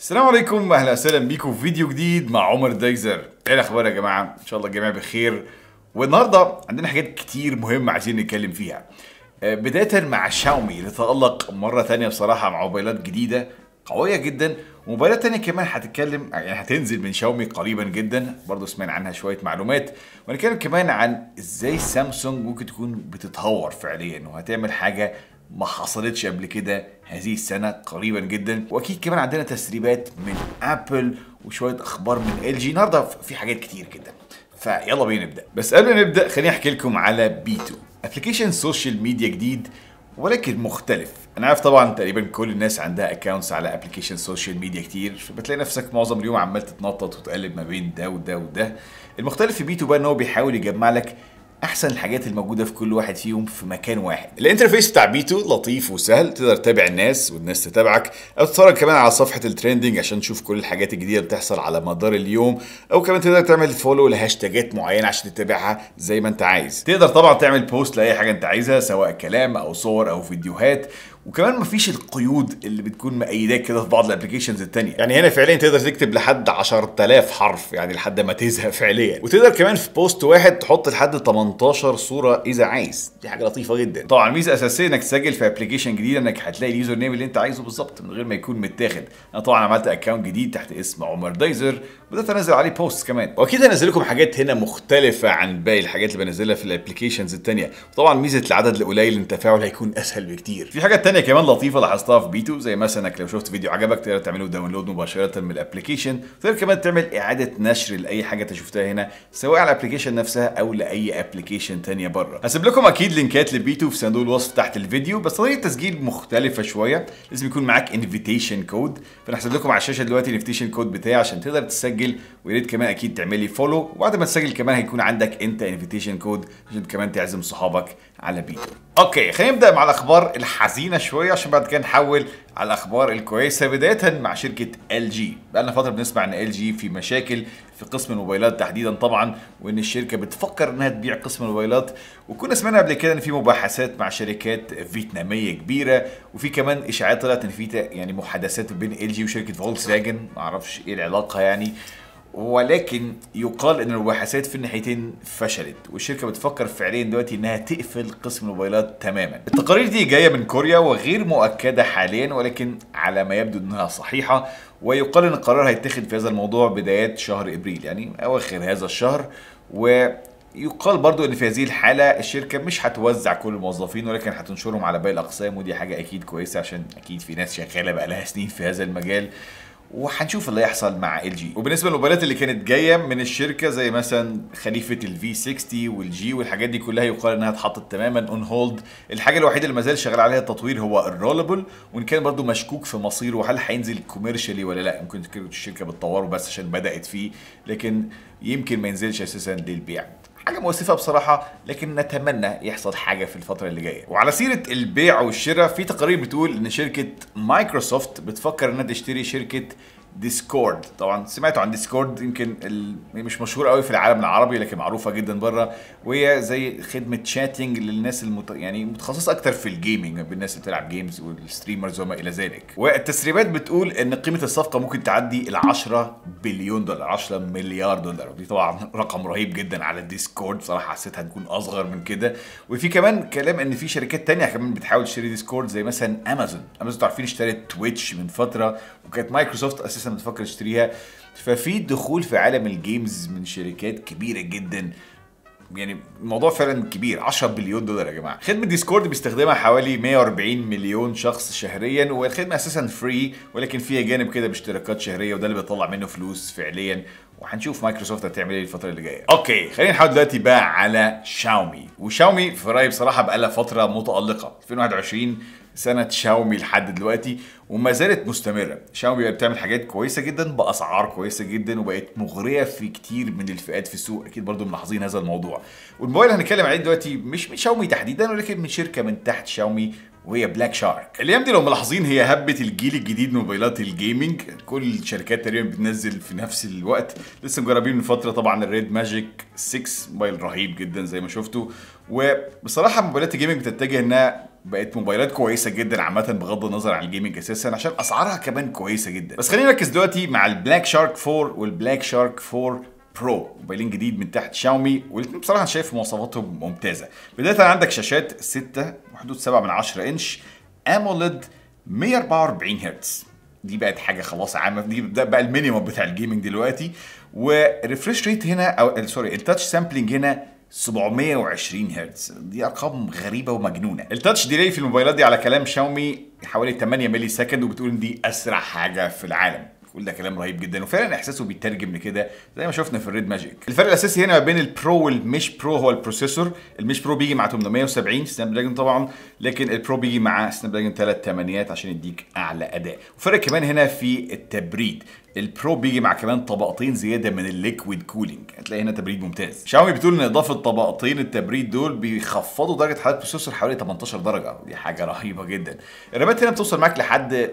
السلام عليكم اهلا وسهلا بيكم في فيديو جديد مع عمر دايزر ايه الاخبار يا جماعه ان شاء الله الجميع بخير والنهارده عندنا حاجات كتير مهمه عايزين نتكلم فيها آه، بدايه مع شاومي اللي تالق مره تانية بصراحه مع موبايلات جديده قويه جدا وموبايلات تانية كمان هتتكلم يعني هتنزل من شاومي قريبا جدا برضه سمعنا عنها شويه معلومات ونتكلم كمان عن ازاي سامسونج ممكن تكون بتتهور فعليا وهتعمل حاجه ما حصلتش قبل كده هذه السنة قريبا جدا واكيد كمان عندنا تسريبات من ابل وشوية اخبار من ال جي النهارده في حاجات كتير جدا فيلا بينا نبدا بس قبل ما نبدا خليني احكي لكم على بيتو ابلكيشن سوشيال ميديا جديد ولكن مختلف انا عارف طبعا تقريبا كل الناس عندها اكونتس على ابلكيشن سوشيال ميديا كتير فبتلاقي نفسك معظم اليوم عمال تتنطط وتقلب ما بين ده وده وده المختلف في بيتو بقى ان هو بيحاول يجمع لك احسن الحاجات الموجوده في كل واحد فيهم في مكان واحد الانترفيس بتاع بيتو لطيف وسهل تقدر تتابع الناس والناس تتابعك او تتفرج كمان على صفحه الترندنج عشان تشوف كل الحاجات الجديده اللي بتحصل على مدار اليوم او كمان تقدر تعمل فولو لهاشتاجات معينه عشان تتابعها زي ما انت عايز تقدر طبعا تعمل بوست لاي حاجه انت عايزها سواء كلام او صور او فيديوهات وكمان مفيش القيود اللي بتكون مأيداك كده في بعض الابلكيشنز التانية يعني هنا فعليا تقدر تكتب لحد 10000 حرف يعني لحد ما تزهق فعليا وتقدر كمان في بوست واحد تحط لحد 18 صورة إذا عايز دي حاجة لطيفة جدا طبعا ميزة أساسية إنك تسجل في ابلكيشن جديد إنك هتلاقي اليوزر نيم اللي أنت عايزه بالظبط من غير ما يكون متاخد أنا طبعا عملت أكونت جديد تحت اسم عمر دايزر بدأت أنزل عليه بوست كمان وأكيد هنزل لكم حاجات هنا مختلفة عن باقي الحاجات اللي بنزلها في الابلكيشنز التانية وطبعا ميزة العدد القليل للتفاعل هيكون أسهل بكتير في حاجات تانية كمان لطيفة لاحظتها في بيتو زي مثلا انك لو شفت فيديو عجبك تقدر تعمله داونلود مباشره من الابلكيشن تقدر كمان تعمل اعاده نشر لاي حاجه انت شفتها هنا سواء على الابلكيشن نفسها او لاي ابلكيشن تانية بره هسيب لكم اكيد لينكات لبيتو في صندوق الوصف تحت الفيديو بس طريقه التسجيل مختلفه شويه لازم يكون معاك انفيتيشن كود فانا هسيب لكم على الشاشه دلوقتي الانفيتيشن كود بتاعي عشان تقدر تسجل ويا ريت كمان اكيد تعملي فولو وبعد ما تسجل كمان هيكون عندك انت انفيتيشن كود عشان كمان تعزم صحابك على بيتو اوكي خلينا نبدا مع الاخبار الحزينه شويه عشان بعد كده نحول على الاخبار الكويسه بدايه مع شركه ال جي بقالنا فتره بنسمع ان ال جي في مشاكل في قسم الموبايلات تحديدا طبعا وان الشركه بتفكر انها تبيع قسم الموبايلات وكنا سمعنا قبل كده ان في مباحثات مع شركات فيتناميه كبيره وفي كمان اشاعات طلعت ان في يعني محادثات بين ال جي وشركه فولكس فاجن معرفش ايه العلاقه يعني ولكن يقال ان المباحثات في الناحيتين فشلت والشركه بتفكر فعليا دلوقتي انها تقفل قسم الموبايلات تماما التقارير دي جايه من كوريا وغير مؤكده حاليا ولكن على ما يبدو انها صحيحه ويقال ان القرار هيتخذ في هذا الموضوع بدايات شهر ابريل يعني اواخر هذا الشهر و يقال برضو ان في هذه الحاله الشركه مش هتوزع كل الموظفين ولكن هتنشرهم على باقي الاقسام ودي حاجه اكيد كويسه عشان اكيد في ناس شغاله بقى لها سنين في هذا المجال وهنشوف اللي هيحصل مع ال جي وبالنسبه للموبايلات اللي كانت جايه من الشركه زي مثلا خليفه الفي 60 والجي والحاجات دي كلها يقال انها اتحطت تماما اون هولد الحاجه الوحيده اللي ما زال شغال عليها التطوير هو الرولبل وان كان برضو مشكوك في مصيره هل هينزل كوميرشالي ولا لا ممكن تكون الشركه بتطوره بس عشان بدات فيه لكن يمكن ما ينزلش اساسا للبيع حاجه مؤسفه بصراحه لكن نتمنى يحصل حاجه في الفتره اللي جايه وعلى سيره البيع والشراء في تقارير بتقول ان شركه مايكروسوفت بتفكر انها تشتري شركه ديسكورد طبعا سمعتوا عن ديسكورد يمكن ال... مش مشهور قوي في العالم العربي لكن معروفه جدا بره وهي زي خدمه شاتنج للناس المت... يعني متخصصه اكتر في الجيمنج بالناس اللي بتلعب جيمز والستريمرز وما الى ذلك والتسريبات بتقول ان قيمه الصفقه ممكن تعدي ال 10 بليون دولار 10 مليار دولار ودي طبعا رقم رهيب جدا على الديسكورد بصراحه حسيتها هتكون اصغر من كده وفي كمان كلام ان في شركات تانية كمان بتحاول تشتري ديسكورد زي مثلا امازون امازون عارفين اشترت تويتش من فتره وكانت مايكروسوفت اساسا بتفكر تشتريها ففي دخول في عالم الجيمز من شركات كبيره جدا يعني الموضوع فعلا كبير 10 بليون دولار يا جماعه خدمه ديسكورد بيستخدمها حوالي 140 مليون شخص شهريا والخدمه اساسا فري ولكن فيها جانب كده باشتراكات شهريه وده اللي بيطلع منه فلوس فعليا وهنشوف مايكروسوفت هتعمل ايه الفتره اللي جايه اوكي خلينا نحاول دلوقتي بقى على شاومي وشاومي في رايي بصراحه بقى لها فتره متالقه 2021 سنه شاومي لحد دلوقتي وما زالت مستمره شاومي بقت بتعمل حاجات كويسه جدا باسعار كويسه جدا وبقت مغريه في كتير من الفئات في السوق اكيد برضو ملاحظين هذا الموضوع والموبايل اللي هنتكلم عليه دلوقتي مش من شاومي تحديدا ولكن من شركه من تحت شاومي وهي بلاك شارك الايام دي لو ملاحظين هي هبه الجيل الجديد من موبايلات الجيمنج كل الشركات تقريبا بتنزل في نفس الوقت لسه مجربين من فتره طبعا الريد ماجيك 6 موبايل رهيب جدا زي ما شفتوا وبصراحه موبايلات الجيمنج بتتجه انها بقت موبايلات كويسه جدا عامه بغض النظر عن الجيمنج اساسا عشان اسعارها كمان كويسه جدا بس خلينا نركز دلوقتي مع البلاك شارك 4 والبلاك شارك 4 برو موبايلين جديد من تحت شاومي والاثنين بصراحه انا شايف مواصفاتهم ممتازه بدايه عندك شاشات 6 وحدود 7 من 10 انش اموليد 144 هرتز دي بقت حاجه خلاص عامه دي ده بقى المينيمم بتاع الجيمنج دلوقتي وريفرش ريت هنا او سوري التاتش سامبلنج هنا 720 هرتز دي ارقام غريبه ومجنونه التاتش ديلي في الموبايلات دي على كلام شاومي حوالي 8 ملي سكند وبتقول ان دي اسرع حاجه في العالم كل ده كلام رهيب جدا وفعلا احساسه بيترجم لكده زي ما شفنا في الريد ماجيك الفرق الاساسي هنا ما بين البرو والمش برو هو البروسيسور المش برو بيجي مع 870 سناب دراجون طبعا لكن البرو بيجي مع سناب دراجون 3 8 عشان يديك اعلى اداء وفرق كمان هنا في التبريد البرو بيجي مع كمان طبقتين زياده من الليكويد كولينج هتلاقي هنا تبريد ممتاز شاومي بتقول ان اضافه طبقتين التبريد دول بيخفضوا درجه حراره البروسيسور حوالي 18 درجه ودي حاجه رهيبه جدا الرامات هنا بتوصل معاك لحد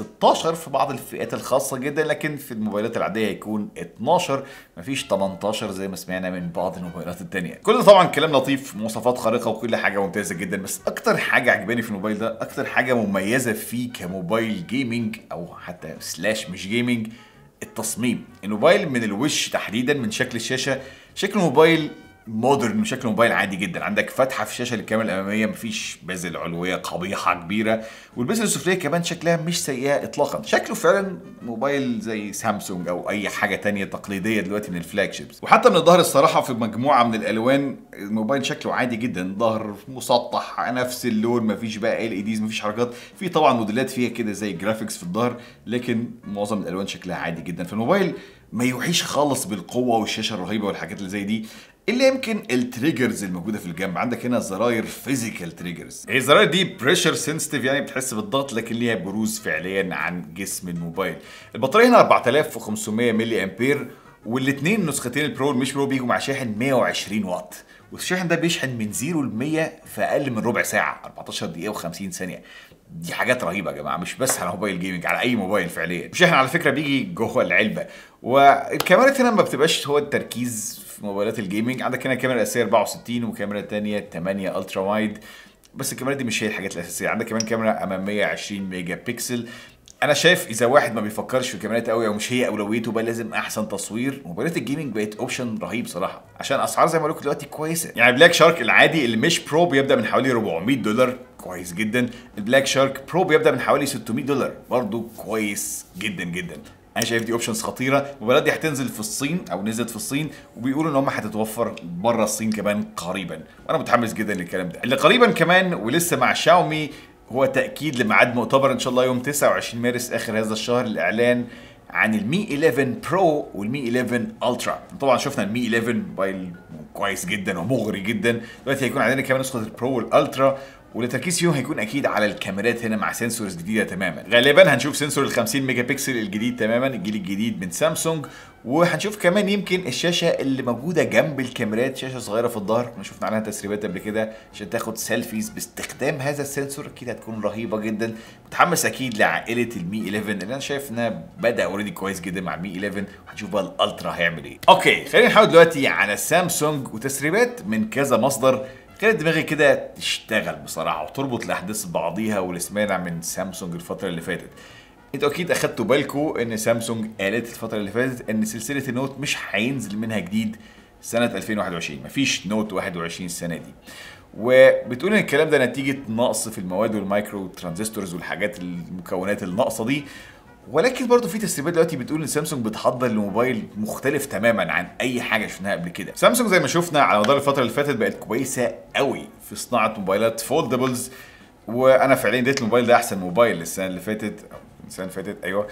16 في بعض الفئات الخاصه جدا لكن في الموبايلات العاديه هيكون 12 مفيش 18 زي ما سمعنا من بعض الموبايلات التانية كل ده طبعا كلام لطيف مواصفات خارقه وكل حاجه ممتازه جدا بس اكتر حاجه عجباني في الموبايل ده اكتر حاجه مميزه فيه كموبايل جيمنج او حتى سلاش مش جيمنج التصميم الموبايل من الوش تحديدا من شكل الشاشه شكل الموبايل مودرن شكل موبايل عادي جدا عندك فتحه في الشاشه للكاميرا الاماميه مفيش بازل علويه قبيحه كبيره والبازل السفليه كمان شكلها مش سيئه اطلاقا شكله فعلا موبايل زي سامسونج او اي حاجه تانية تقليديه دلوقتي من الفلاج شيبس وحتى من الظهر الصراحه في مجموعه من الالوان الموبايل شكله عادي جدا ظهر مسطح نفس اللون مفيش بقى ال اي ديز مفيش حركات في طبعا موديلات فيها كده زي جرافيكس في الظهر لكن معظم الالوان شكلها عادي جدا فالموبايل ما يوحيش خالص بالقوه والشاشه الرهيبه والحاجات اللي زي دي الا يمكن التريجرز الموجوده في الجنب عندك هنا زراير فيزيكال تريجرز هي الزراير دي بريشر سنسيتيف يعني بتحس بالضغط لكن ليها بروز فعليا عن جسم الموبايل البطاريه هنا 4500 ملي امبير والاثنين نسختين البرو والمش برو بيجوا مع شاحن 120 واط والشاحن ده بيشحن من 0 ل 100 في اقل من ربع ساعه 14 دقيقه و50 ثانيه دي حاجات رهيبه يا جماعه مش بس على موبايل جيمنج على اي موبايل فعليا الشاحن على فكره بيجي جوه العلبه والكاميرات هنا ما بتبقاش هو التركيز في موبايلات الجيمنج عندك هنا كاميرا اساسيه 64 وكاميرا ثانيه 8 الترا وايد بس الكاميرا دي مش هي الحاجات الاساسيه عندك كمان كاميرا اماميه 20 ميجا بكسل انا شايف اذا واحد ما بيفكرش في الكاميرات قوي او مش هي اولويته بقى لازم احسن تصوير موبايلات الجيمنج بقت اوبشن رهيب صراحه عشان اسعار زي ما قلت دلوقتي كويسه يعني بلاك شارك العادي اللي مش برو بيبدا من حوالي 400 دولار كويس جدا البلاك شارك برو بيبدا من حوالي 600 دولار برضه كويس جدا جدا انا شايف دي اوبشنز خطيره الموبايلات دي هتنزل في الصين او نزلت في الصين وبيقولوا ان هم هتتوفر بره الصين كمان قريبا وانا متحمس جدا للكلام ده اللي قريبا كمان ولسه مع شاومي هو تاكيد لميعاد مؤتمر ان شاء الله يوم 29 مارس اخر هذا الشهر الاعلان عن المي 11 برو والمي 11 الترا طبعا شفنا المي 11 موبايل كويس جدا ومغري جدا دلوقتي هيكون عندنا كمان نسخه البرو والالترا والتركيز فيهم هيكون اكيد على الكاميرات هنا مع سنسورز جديده تماما غالبا هنشوف سنسور ال 50 ميجا بكسل الجديد تماما الجيل الجديد من سامسونج وهنشوف كمان يمكن الشاشه اللي موجوده جنب الكاميرات شاشه صغيره في الظهر كنا شفنا عليها تسريبات قبل كده عشان تاخد سيلفيز باستخدام هذا السنسور اكيد هتكون رهيبه جدا متحمس اكيد لعائله المي 11 اللي انا شايف انها بدا اوريدي كويس جدا مع المي 11 وهنشوف بقى الالترا هيعمل ايه اوكي خلينا نحاول دلوقتي على سامسونج وتسريبات من كذا مصدر كانت دماغي كده تشتغل بصراحه وتربط الاحداث ببعضيها واللي سمعنا من سامسونج الفتره اللي فاتت انتوا اكيد اخدتوا بالكم ان سامسونج قالت الفتره اللي فاتت ان سلسله النوت مش هينزل منها جديد سنه 2021 مفيش نوت 21 السنه دي وبتقول ان الكلام ده نتيجه نقص في المواد والمايكرو ترانزستورز والحاجات المكونات الناقصه دي ولكن برضه في تسريبات دلوقتي بتقول ان سامسونج بتحضر لموبايل مختلف تماما عن اي حاجه شفناها قبل كده سامسونج زي ما شفنا على مدار الفتره اللي فاتت بقت كويسه قوي في صناعه موبايلات فولدبلز وانا فعليا اديت الموبايل ده احسن موبايل السنه اللي فاتت السنه اللي فاتت ايوه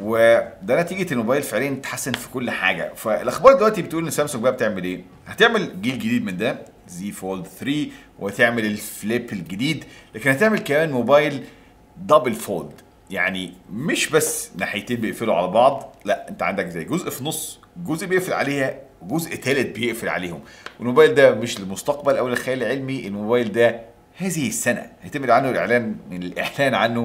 وده نتيجه الموبايل فعليا اتحسن في كل حاجه فالاخبار دلوقتي بتقول ان سامسونج بقى بتعمل ايه هتعمل جيل جديد من ده زي فولد 3 وتعمل الفليب الجديد لكن هتعمل كمان موبايل دبل فولد يعني مش بس ناحيتين بيقفلوا على بعض لا انت عندك زي جزء في نص جزء بيقفل عليها وجزء ثالث بيقفل عليهم والموبايل ده مش للمستقبل او للخيال العلمي الموبايل ده هذه السنه هيتم عنه الاعلان من الاعلان عنه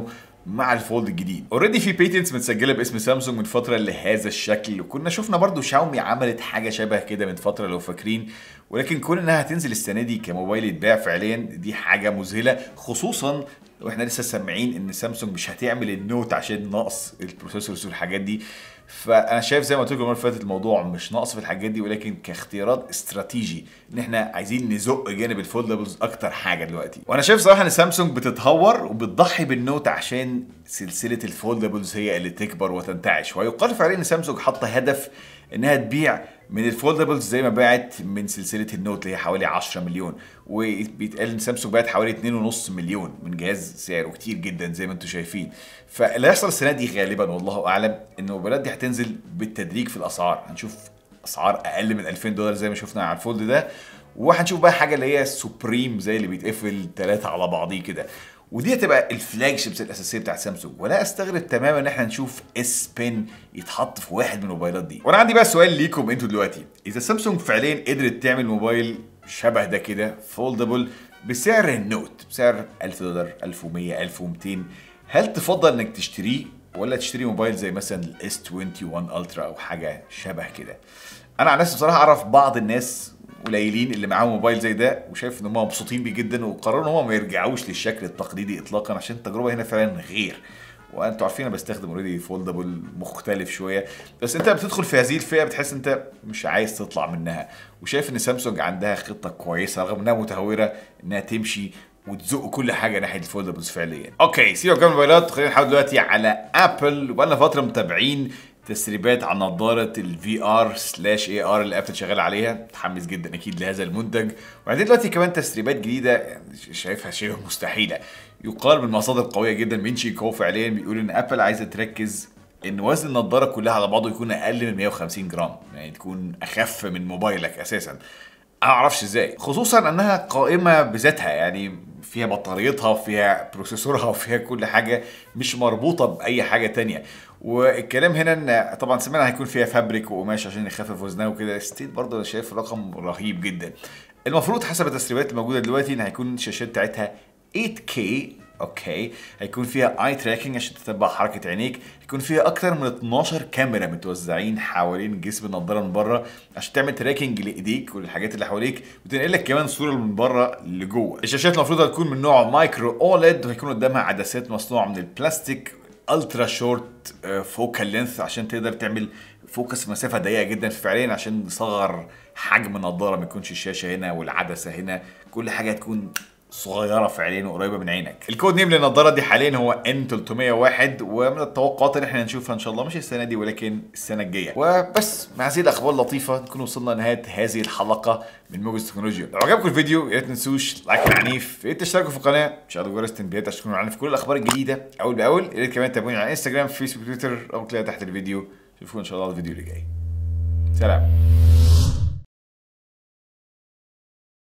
مع الفولد الجديد اوريدي في بيتنتس متسجله باسم سامسونج من فتره لهذا الشكل وكنا شفنا برضو شاومي عملت حاجه شبه كده من فتره لو فاكرين ولكن كون انها هتنزل السنه دي كموبايل يتباع فعليا دي حاجه مذهله خصوصا واحنا لسه سامعين ان سامسونج مش هتعمل النوت عشان نقص البروسيسورز والحاجات دي فانا شايف زي ما قلت لكم المره اللي فاتت الموضوع مش ناقص في الحاجات دي ولكن كاختيارات استراتيجي ان احنا عايزين نزق جانب الفولدبلز اكتر حاجه دلوقتي وانا شايف صراحه ان سامسونج بتتهور وبتضحي بالنوت عشان سلسله الفولدبلز هي اللي تكبر وتنتعش ويقال فعليا ان سامسونج حاطه هدف انها تبيع من الفولدبلز زي ما باعت من سلسله النوت اللي هي حوالي 10 مليون وبيتقال ان سامسونج باعت حوالي 2.5 مليون من جهاز سعره كتير جدا زي ما انتم شايفين فاللي هيحصل السنه دي غالبا والله اعلم ان الموبايلات دي هتنزل بالتدريج في الاسعار هنشوف اسعار اقل من 2000 دولار زي ما شفنا على الفولد ده وهنشوف بقى حاجه اللي هي سوبريم زي اللي بيتقفل ثلاثه على بعضيه كده ودي هتبقى الفلاج شيبس الاساسيه بتاعت سامسونج ولا استغرب تماما ان احنا نشوف اس بن يتحط في واحد من الموبايلات دي وانا عندي بقى سؤال ليكم انتوا دلوقتي اذا سامسونج فعليا قدرت تعمل موبايل شبه ده كده فولدبل بسعر النوت بسعر 1000 دولار 1100 1200 هل تفضل انك تشتريه ولا تشتري موبايل زي مثلا الاس 21 الترا او حاجه شبه كده انا عن نفسي بصراحه اعرف بعض الناس قليلين اللي معاهم موبايل زي ده وشايف ان هم مبسوطين بيه جدا وقرروا ان هم ما يرجعوش للشكل التقليدي اطلاقا عشان التجربه هنا فعلا غير وانتوا عارفين انا بستخدم اوريدي فولدبل مختلف شويه بس انت بتدخل في هذه الفئه بتحس انت مش عايز تطلع منها وشايف ان سامسونج عندها خطه كويسه رغم انها متهوره انها تمشي وتزق كل حاجه ناحيه الفولدبلز فعليا. اوكي سيبك من الموبايلات خلينا نحاول دلوقتي على ابل وبقالنا فتره متابعين تسريبات عن نظاره الفي ار سلاش اي ار اللي ابل شغال عليها متحمس جدا اكيد لهذا المنتج وبعدين دلوقتي كمان تسريبات جديده شايفها شبه مستحيله يقال من مصادر قويه جدا من شيكو فعليا بيقول ان ابل عايزه تركز ان وزن النضاره كلها على بعضه يكون اقل من 150 جرام يعني تكون اخف من موبايلك اساسا انا اعرفش ازاي خصوصا انها قائمه بذاتها يعني فيها بطاريتها فيها بروسيسورها وفيها كل حاجه مش مربوطه باي حاجه تانية والكلام هنا ان طبعا سمعنا هيكون فيها فابريك وقماش عشان يخفف وزنها وكده ستيل برضه انا شايف رقم رهيب جدا المفروض حسب التسريبات الموجوده دلوقتي ان هيكون الشاشات بتاعتها 8K اوكي هيكون فيها اي تراكنج عشان تتبع حركه عينيك هيكون فيها اكتر من 12 كاميرا متوزعين حوالين جسم النضاره من بره عشان تعمل تراكنج لايديك والحاجات اللي حواليك وتنقل لك كمان صوره من بره لجوه الشاشات المفروض هتكون من نوع مايكرو اوليد وهيكون قدامها عدسات مصنوعه من البلاستيك الترا شورت فوكال لينث عشان تقدر تعمل فوكس في مسافه ضيقه جدا فعليا عشان نصغر حجم النضاره ما يكونش الشاشه هنا والعدسه هنا كل حاجه تكون صغيره فعليا وقريبه من عينك الكود نيم للنضاره دي حاليا هو ان 301 ومن التوقعات ان احنا نشوفها ان شاء الله مش السنه دي ولكن السنه الجايه وبس مع هذه الاخبار اللطيفه نكون وصلنا لنهايه هذه الحلقه من موجز تكنولوجيا لو عجبكم الفيديو يا ريت تنسوش لايك العنيف يا ريت تشتركوا في القناه تشغلوا جرس التنبيهات عشان تكونوا معانا في كل الاخبار الجديده اول باول يا ريت كمان تتابعوني على انستجرام فيسبوك تويتر او تلاقيها تحت الفيديو شوفونا ان شاء الله الفيديو اللي جاي سلام